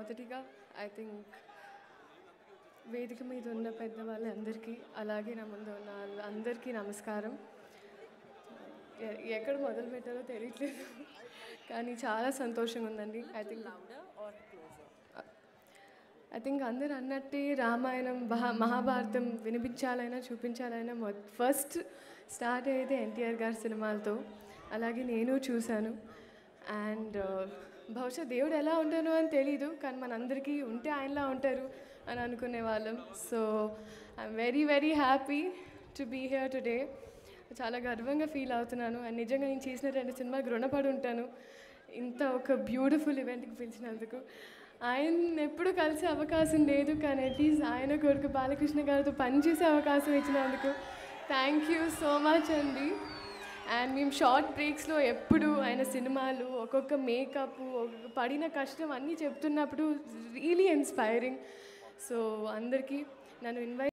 మొదటిగా I think వేదిక మీద ఉన్న పెద్దవాళ్ళందరికీ అలాగే నా ముందు ఉన్న వాళ్ళందరికీ నమస్కారం ఎ- ఎక్కడ మొదలు పెట్టాలో తెలియట్లేదు కానీ చాలా సంతోషంగా ఉందండి ఐ థింక్ ఐ థింక్ అందరు అన్నట్టే రామాయణం మహా మహాభారతం వినిపించాలైనా చూపించాలైనా మొ ఫస్ట్ స్టార్ట్ అయ్యేది ఎన్టీఆర్ గారి సినిమాలతో అలాగే నేను చూశాను అండ్ బహుశా దేవుడు ఎలా ఉంటానో అని తెలీదు కానీ మనందరికీ ఉంటే ఆయనలా ఉంటారు అని అనుకునే వాళ్ళం so I'm very very happy to be here today చాలా గర్వంగా ఫీల్ అవుతున్నాను అండ్ నిజంగా నేను చేసిన రెండు సినిమాకి రుణపడి ఉంటాను ఇంత ఒక బ్యూటిఫుల్ ఈవెంట్కి పిలిచినందుకు ఆయన ఎప్పుడు కలిసే అవకాశం లేదు కానీ అట్లీస్ట్ ఆయన కొడుకు బాలకృష్ణ గారితో పనిచేసే అవకాశం ఇచ్చినందుకు థ్యాంక్ యూ సో మచ్ అండి అండ్ మేము షార్ట్ బ్రేక్స్లో ఎప్పుడు ఆయన సినిమాలు ఒక్కొక్క మేకప్ ఒక్కొక్క పడిన కష్టం అన్నీ చెప్తున్నప్పుడు రియలీ ఇన్స్పైరింగ్ సో అందరికీ నన్ను ఇన్వైట్